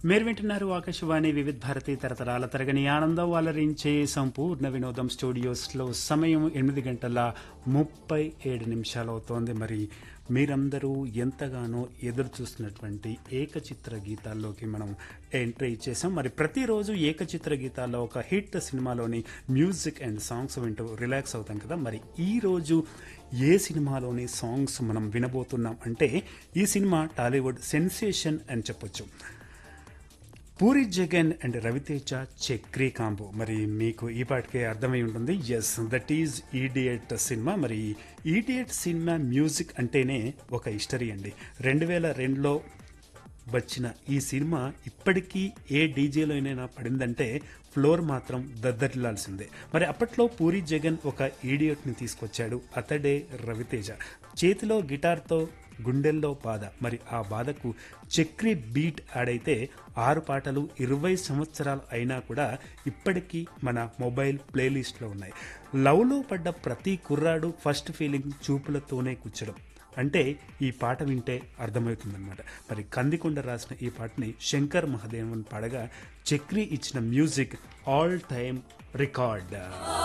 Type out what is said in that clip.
మీరు వింటున్నారు ఆకాశవాణి వివిధ భారతి తరతరాల తరగని ఆనందం అలరించే సంపూర్ణ వినోదం స్టూడియోస్లో సమయం ఎనిమిది గంటల ముప్పై ఏడు నిమిషాలు అవుతోంది మరి మీరందరూ ఎంతగానో ఎదురు చూస్తున్నటువంటి ఏకచిత్ర గీతాల్లోకి మనం ఎంట్రీ ఇచ్చేసాం మరి ప్రతిరోజు ఏకచిత్ర గీతాల్లో ఒక హిట్ సినిమాలోని మ్యూజిక్ అండ్ సాంగ్స్ వింటూ రిలాక్స్ అవుతాం కదా మరి ఈ రోజు ఏ సినిమాలోని సాంగ్స్ మనం వినబోతున్నాం అంటే ఈ సినిమా టాలీవుడ్ సెన్సేషన్ అని చెప్పొచ్చు పూరి జగన్ అండ్ రవితేజ చక్రీ కాంబో మరి మీకు ఈ పాటికే అర్థమై ఉంటుంది ఎస్ దట్ ఈజ్ ఈడియట్ సినిమా మరి ఈడియట్ సినిమా మ్యూజిక్ అంటేనే ఒక హిస్టరీ అండి రెండు వేల రెండులో వచ్చిన ఈ సినిమా ఇప్పటికీ ఏ డీజేలోనైనా పడిందంటే ఫ్లోర్ మాత్రం దద్దరిల్లాల్సిందే మరి అప్పట్లో పూరి జగన్ ఒక ఈడియట్ని తీసుకొచ్చాడు అతడే రవితేజ చేతిలో గిటార్తో గుండెల్లో బాధ మరి ఆ బాధకు చక్రి బీట్ ఆడైతే ఆరు పాటలు ఇరవై సంవత్సరాలు అయినా కూడా ఇప్పటికీ మన మొబైల్ ప్లేలిస్ట్లో ఉన్నాయి లవ్లో పడ్డ ప్రతి కుర్రాడు ఫస్ట్ ఫీలింగ్ చూపులతోనే కూర్చడం అంటే ఈ పాట వింటే అర్థమవుతుందన్నమాట మరి కందికొండ రాసిన ఈ పాటని శంకర్ మహాదేవన్ పాడగా చక్రి ఇచ్చిన మ్యూజిక్ ఆల్ టైమ్ రికార్డ్